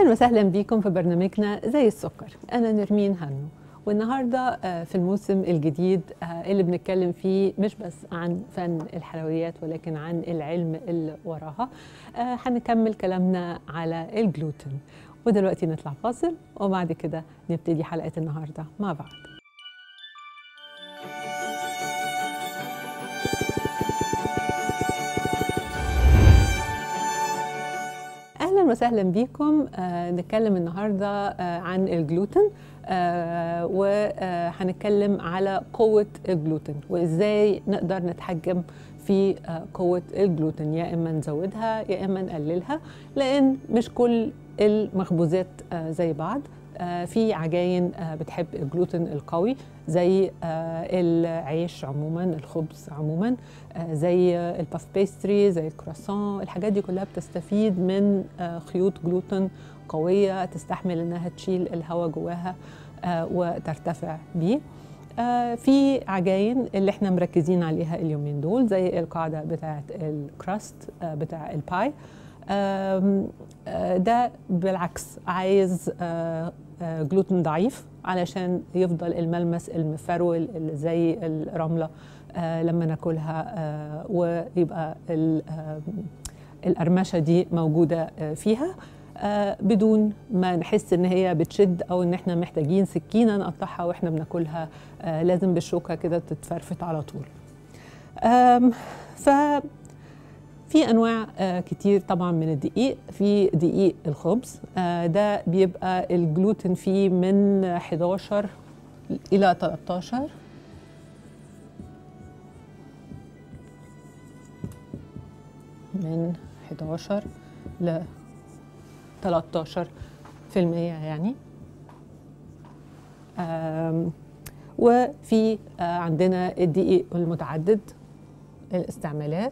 اهلا وسهلا بيكم في برنامجنا زي السكر انا نرمين هنو والنهارده في الموسم الجديد اللي بنتكلم فيه مش بس عن فن الحلويات ولكن عن العلم اللي وراها هنكمل كلامنا على الجلوتين ودلوقتي نطلع فاصل وبعد كده نبتدي حلقه النهارده مع بعض اهلا وسهلا بيكم آه نتكلم النهارده آه عن الجلوتين آه وهنتكلم على قوه الجلوتين وازاي نقدر نتحكم في آه قوه الجلوتين يا اما نزودها يا اما نقللها لان مش كل المخبوزات آه زي بعض آه في عجاين آه بتحب الجلوتين القوي زي آه العيش عموما الخبز عموما آه زي الباف بيستري زي الكراسون الحاجات دي كلها بتستفيد من آه خيوط جلوتين قوية تستحمل انها تشيل الهواء جواها آه وترتفع بيه آه في عجاين اللي احنا مركزين عليها اليومين دول زي القاعدة بتاعة الكراست آه بتاع الباي ده بالعكس عايز جلوتين ضعيف علشان يفضل الملمس المفرول اللي زي الرملة لما ناكلها ويبقى القرمشة دي موجودة فيها بدون ما نحس ان هي بتشد او ان احنا محتاجين سكينة نقطعها واحنا بناكلها لازم بالشوكة كده تتفرفت على طول ف في انواع آه كتير طبعا من الدقيق في دقيق الخبز آه ده بيبقى الجلوتين فيه من 11 الى 13 من 11 ل 13 في المية يعني وفي آه عندنا الدقيق المتعدد الاستعمالات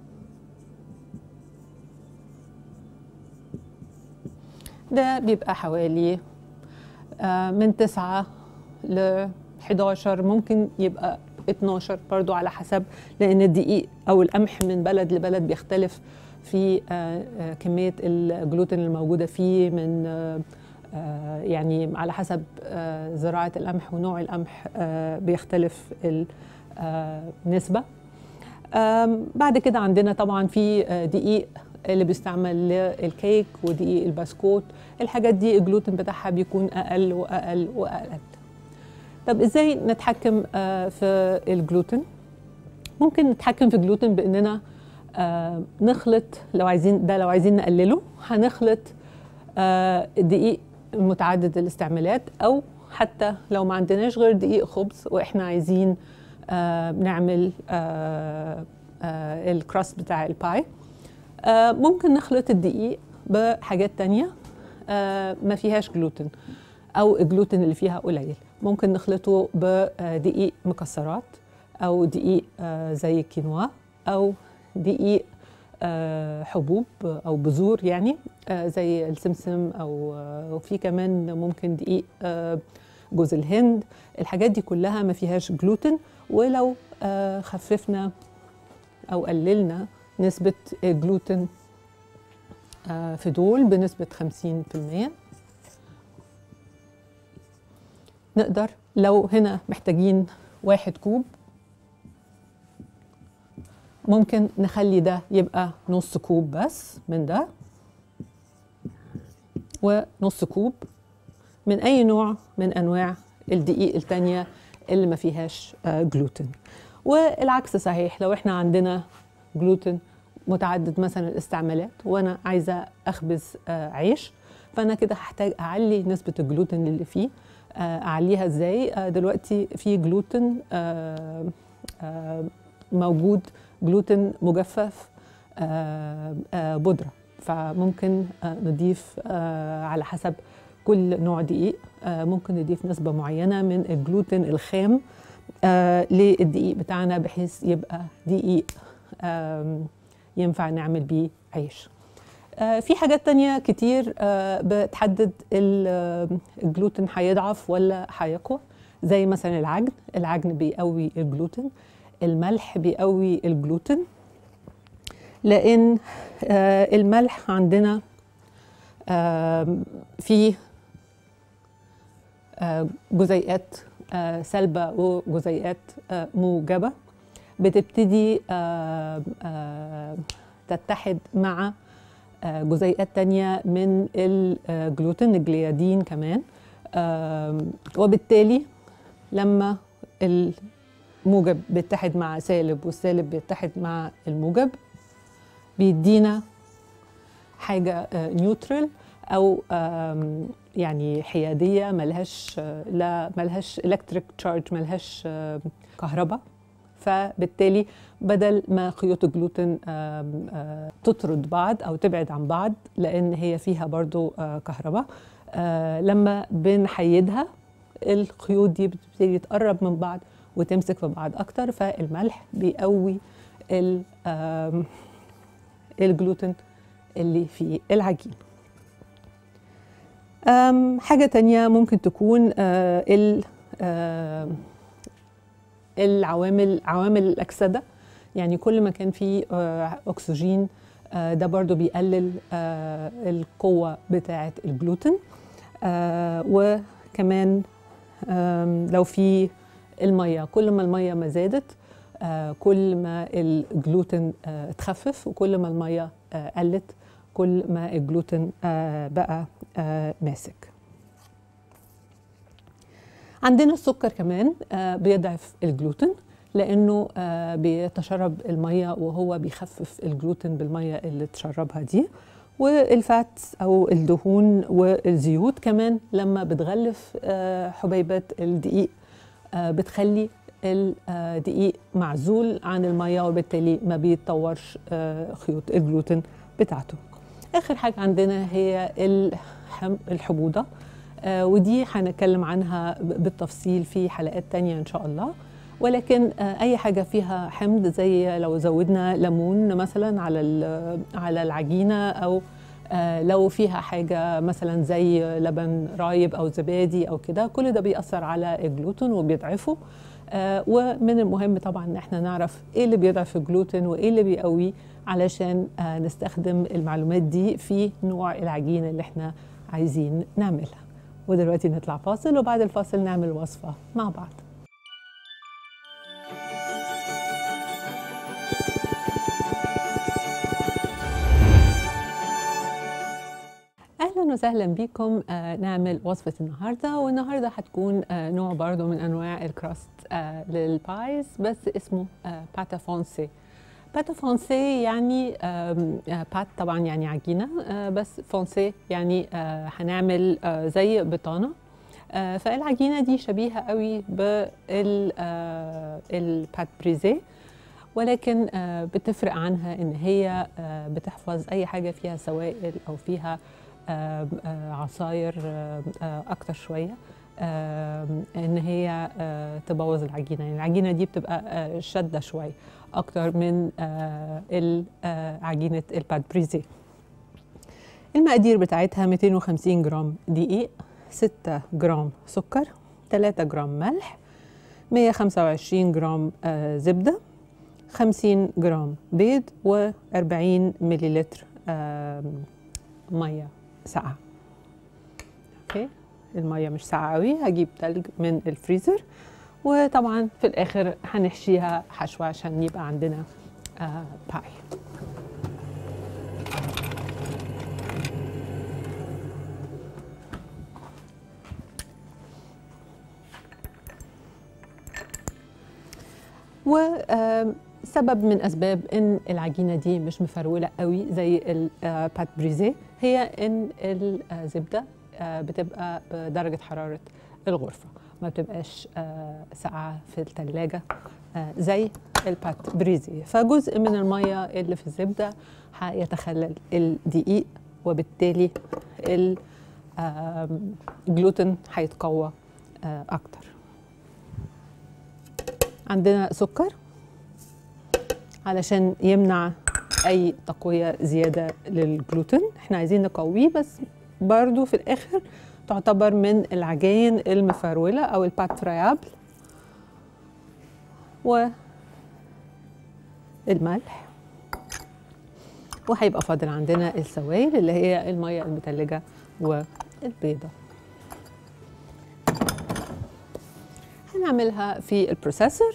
ده بيبقى حوالي من 9 ل 11 ممكن يبقى 12 برضو على حسب لان الدقيق او القمح من بلد لبلد بيختلف في كميه الجلوتين الموجوده فيه من يعني على حسب زراعه القمح ونوع القمح بيختلف النسبه بعد كده عندنا طبعا في دقيق اللي بيستعمل للكيك ودقيق البسكوت الحاجات دي الجلوتين بتاعها بيكون اقل واقل واقل طب ازاي نتحكم في الجلوتين ممكن نتحكم في الجلوتين باننا نخلط لو عايزين ده لو عايزين نقلله هنخلط دقيق متعدد الاستعمالات او حتى لو ما عندناش غير دقيق خبز واحنا عايزين نعمل الكراست بتاع الباي آه ممكن نخلط الدقيق بحاجات تانية آه ما فيهاش جلوتين أو الجلوتين اللي فيها قليل ممكن نخلطه بدقيق مكسرات أو دقيق آه زي الكينوا أو دقيق حبوب أو بذور يعني زي السمسم أو وفي كمان ممكن دقيق جوز الهند الحاجات دي كلها ما فيهاش جلوتين ولو خففنا أو قللنا نسبة الجلوتين في دول بنسبة 50% نقدر لو هنا محتاجين واحد كوب ممكن نخلي ده يبقى نص كوب بس من ده ونص كوب من أي نوع من أنواع الدقيق التانية اللي ما فيهاش جلوتين والعكس صحيح لو احنا عندنا جلوتين متعدد مثلا الاستعمالات وانا عايزه اخبز آه عيش فانا كده هحتاج اعلي نسبه الجلوتين اللي فيه آه اعليها ازاي آه دلوقتي في جلوتين موجود جلوتين مجفف بودره فممكن نضيف على حسب كل نوع دقيق ممكن نضيف نسبه معينه من الجلوتين الخام للدقيق بتاعنا بحيث يبقى دقيق ينفع نعمل بيه عيش في حاجات تانية كتير بتحدد الجلوتين هيضعف ولا هيقوى زي مثلا العجن العجن بيقوي الجلوتين الملح بيقوي الجلوتين لان الملح عندنا آم، في آه، جزيئات آه، سلبة وجزيئات آه، موجبة بتبتدي آه، آه، تتحد مع آه، جزيئات تانية من الجلوتين الجليادين كمان آم، وبالتالي لما الموجب بيتحد مع سالب والسالب بيتحد مع الموجب بيدينا حاجة نيوترال أو آم، يعني حيادية ملهاش آه، لا ملهاش الكتريك تشارج ملهاش آه، كهرباء فبالتالي بدل ما خيوط الجلوتين آم، آه، تطرد بعض أو تبعد عن بعض لأن هي فيها برضو آه، كهرباء آه، لما بنحيدها الخيوط دي بتبتدي تقرب من بعض وتمسك في بعض أكتر فالملح بيقوي ال- آم، الجلوتين اللي في العجين أم، حاجة تانية ممكن تكون آه، ال آه، العوامل عوامل الأكسدة يعني كل ما كان فيه آه، أكسجين آه، ده برضو بيقلل آه، القوة بتاعة الجلوتين آه، وكمان آم، لو في المية كل ما المية ما زادت آه، كل ما الجلوتين آه، اتخفف وكل ما المية آه، قلت كل ما الجلوتين آه، بقى آه، ماسك عندنا السكر كمان آه، بيضعف الجلوتين لانه آه، بيتشرب الميه وهو بيخفف الجلوتين بالميه اللي تشربها دي والفات او الدهون والزيوت كمان لما بتغلف آه، حبيبات الدقيق آه، بتخلي الدقيق معزول عن الميه وبالتالي ما بيتطورش آه، خيوط الجلوتين بتاعته اخر حاجه عندنا هي الحم- الحموضه آه، ودي هنتكلم عنها ب- بالتفصيل في حلقات تانية ان شاء الله ولكن آه، اي حاجه فيها حمض زي لو زودنا ليمون مثلا على ال- على العجينه او آه، لو فيها حاجه مثلا زي لبن رايب او زبادي او كده كل ده بيأثر على الجلوتين وبيضعفه آه، ومن المهم طبعا ان احنا نعرف ايه اللي بيضعف الجلوتين وايه اللي بيقويه علشان آه، نستخدم المعلومات دي في نوع العجينه اللي احنا عايزين نعملها ودلوقتي نطلع فاصل وبعد الفاصل نعمل وصفه مع بعض اهلا وسهلا بيكم آه نعمل وصفه النهارده والنهارده هتكون آه نوع برضو من انواع الكراست آه للبايز بس اسمه آه باتا فونسي باتا فونسي يعني آم، آه بات طبعا يعني عجينه آه بس فونسي يعني آه هنعمل آه زي بطانه آه فالعجينه دي شبيهه قوي بال آه البات بريزي ولكن آه، بتفرق عنها ان هي آه، بتحفظ اي حاجه فيها سوائل او فيها آه، آه، عصاير آه، آه، اكتر شويه آه، ان هي آه، تبوظ العجينه يعني العجينه دي بتبقى آه، شاده شويه اكتر من آه، ال- آه، عجينه الباد بريزي المقادير بتاعتها 250 جرام دقيق 6 جرام سكر 3 جرام ملح 125 جرام آه، زبده 50 جرام بيض و40 مليلتر آم، ميه ساقعه اوكي الميه مش ساقعه قوي هجيب تلج من الفريزر وطبعا في الاخر هنحشيها حشوه عشان يبقى عندنا آه باي وسبب من اسباب ان العجينه دي مش مفروله قوي زي البات بريزي هي ان الزبده آه، بتبقى بدرجه حراره الغرفه ما بتبقاش آه، ساقعه في الثلاجه زي البات بريزي فجزء من الميه اللي في الزبده هيتخلل الدقيق وبالتالي ال- آم، الجلوتين هيتقوى آه، اكتر عندنا سكر علشان يمنع اي تقويه زياده للجلوتين احنا عايزين نقويه بس برضو في الاخر تعتبر من العجين المفروله او البات فريابل والملح وهيبقى فاضل عندنا السوائل اللي هي الميه المتلجه والبيضه هنعملها في البروسيسور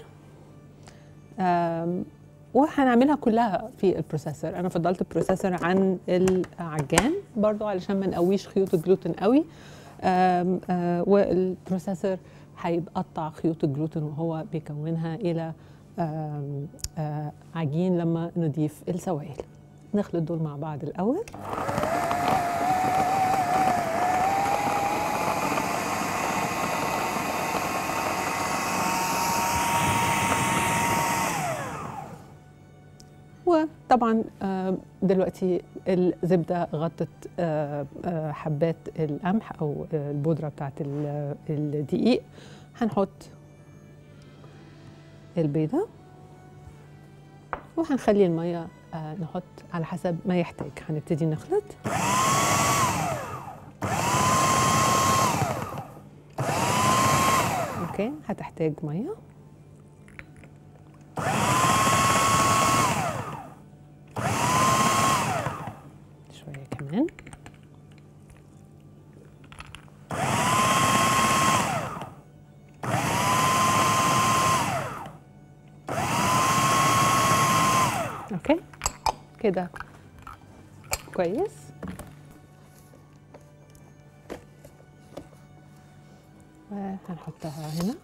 آم، وهنعملها كلها في البروسيسور انا فضلت البروسيسور عن العجان برضو علشان ما نقويش خيوط الجلوتين قوي آم، آه، والبروسيسور هيقطع خيوط الجلوتين وهو بيكونها الى آم، آه، عجين لما نضيف السوائل نخلط دول مع بعض الاول وطبعا آه، دلوقتي الزبده غطت آه، آه، حبات القمح او آه، البودره بتاعت ال- الدقيق هنحط البيضه وهنخلي الميه آه، نحط على حسب ما يحتاج هنبتدي نخلط اوكي هتحتاج ميه شويه كمان اوكي كده كويس وهنحطها هنا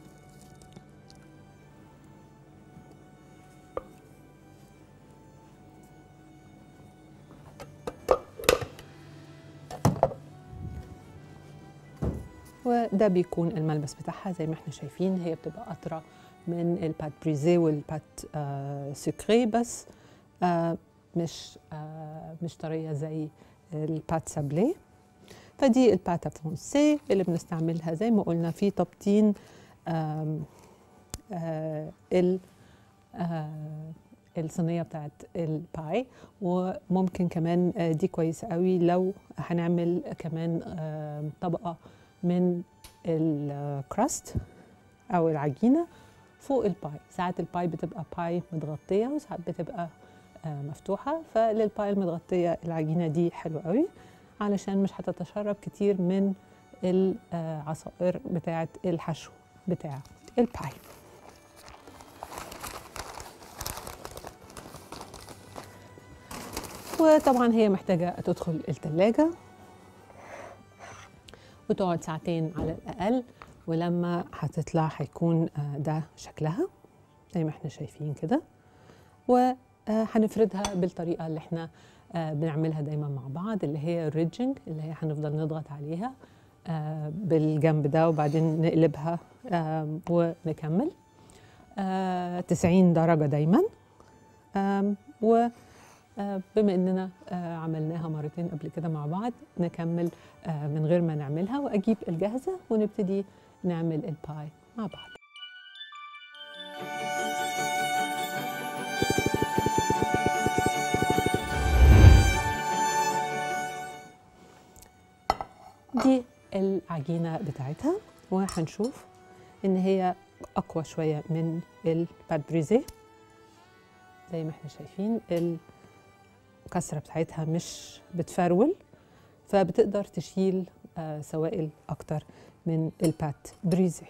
وده بيكون الملبس بتاعها زي ما احنا شايفين هي بتبقى قطرة من البات بريزي والبات آه سكري بس آه مش آه مش طرية زي البات سابلي فدي البات فرونسي اللي بنستعملها زي ما قلنا في تبطين آم، آه ال آه الصينيه بتاعت الباي وممكن كمان آه، دي كويسه قوي لو هنعمل كمان آه، طبقه من الكراست او العجينه فوق الباي ساعات الباي بتبقى باي متغطيه وساعات بتبقى آه، مفتوحه فللباي المتغطيه العجينه دي حلوه قوي علشان مش هتتشرب كتير من العصائر بتاعه الحشو بتاع الباي وطبعا هي محتاجة تدخل التلاجة وتقعد ساعتين على الأقل ولما هتطلع هيكون آه، ده شكلها زي ما احنا شايفين كده وهنفردها بالطريقة اللي احنا آه، بنعملها دايما مع بعض اللي هي الريدجنج اللي هي هنفضل نضغط عليها آه، بالجنب ده وبعدين نقلبها آم، ونكمل آه، 90 درجة دايما آم، و آه، بما اننا آه، عملناها مرتين قبل كده مع بعض نكمل آه، من غير ما نعملها واجيب الجاهزه ونبتدي نعمل الباي مع بعض دي العجينه بتاعتها وهنشوف ان هي اقوى شويه من الباد بريزي زي ما احنا شايفين الكسره بتاعتها مش بتفرول فبتقدر تشيل آه، سوائل اكتر من البات بريزي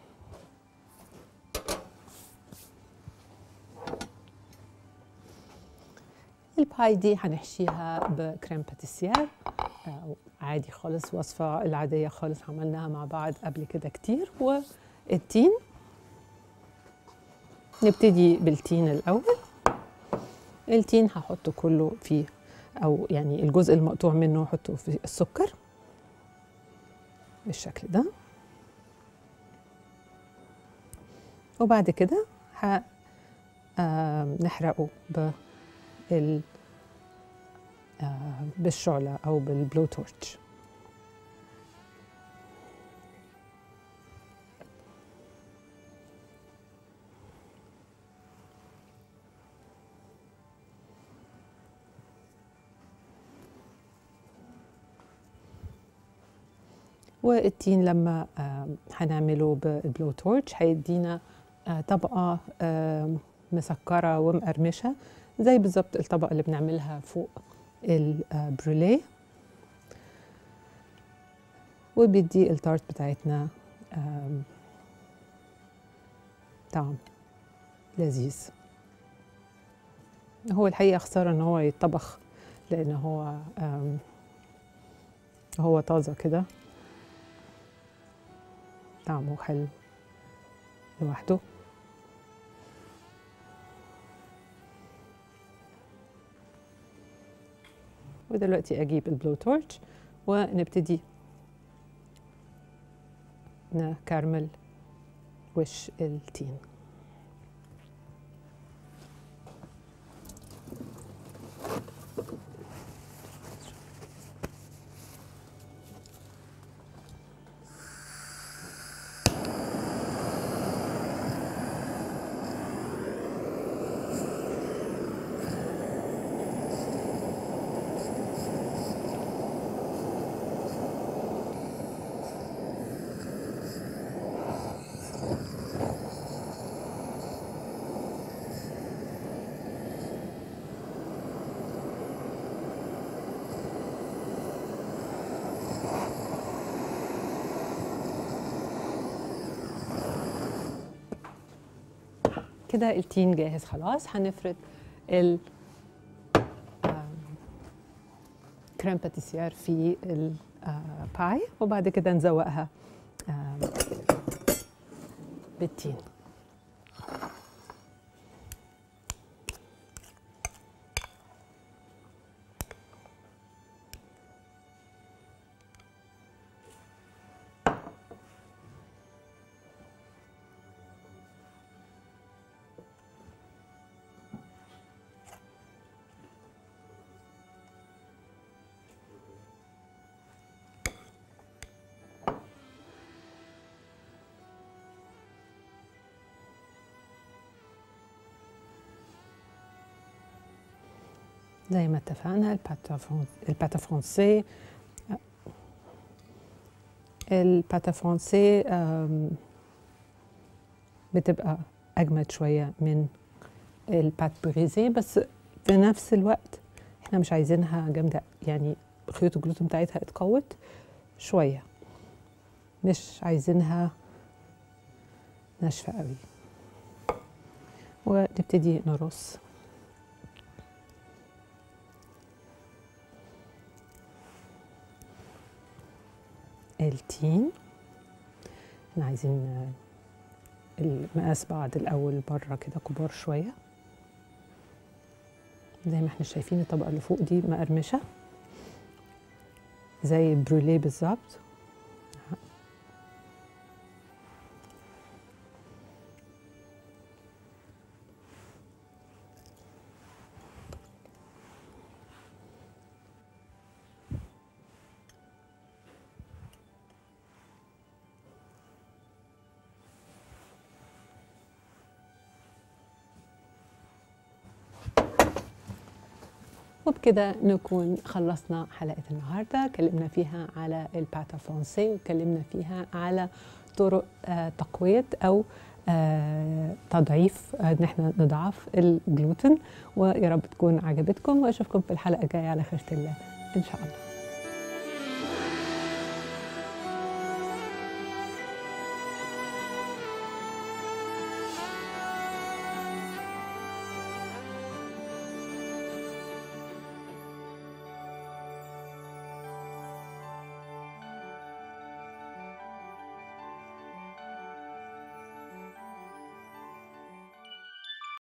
الباي دي هنحشيها بكريم باتيسير آه، عادي خالص وصفة العادية خالص عملناها مع بعض قبل كده كتير والتين نبتدي بالتين الأول التين هحطه كله فيه او يعني الجزء المقطوع منه احطه في السكر بالشكل ده وبعد كده ه آم، نحرقه بال آه، بالشعلة أو بالبلو تورتش والتين لما آم، هنعمله بالبلو تورتش هيدينا آه، طبقة آم، مسكرة ومقرمشة زي بالظبط الطبقة اللي بنعملها فوق البروليه وبيدي التارت بتاعتنا آم، طعم لذيذ هو الحقيقة خسارة ان هو يتطبخ لان هو آم، هو طازة كده طعمه حلو لوحده ودلوقتي اجيب البلو تورش ونبتدي نكرمل وش التين كده التين جاهز خلاص هنفرد ال آم، كريم باتيسير في الباي وبعد كده نزوقها آم، بالتين زي ما اتفقنا الباتا فرون- الباتا فرونسي الباتا فرونسي آم، بتبقى أجمد شوية من البات بريزي بس في نفس الوقت احنا مش عايزينها جامدة يعني خيوط الجلوتين بتاعتها اتقوت شوية مش عايزينها ناشفة قوي ونبتدي نرص التين احنا عايزين آه، المقاس بعض الاول بره كده كبار شويه زي ما احنا شايفين الطبقه اللي فوق دي مقرمشه زي البروليه بالظبط وبكده نكون خلصنا حلقة النهاردة اتكلمنا فيها على الباتا فرونسي واتكلمنا فيها على طرق آه، تقوية أو آه، تضعيف آه، ان احنا نضعف الجلوتين ويا رب تكون عجبتكم واشوفكم في الحلقة الجاية على خيرة الله ان شاء الله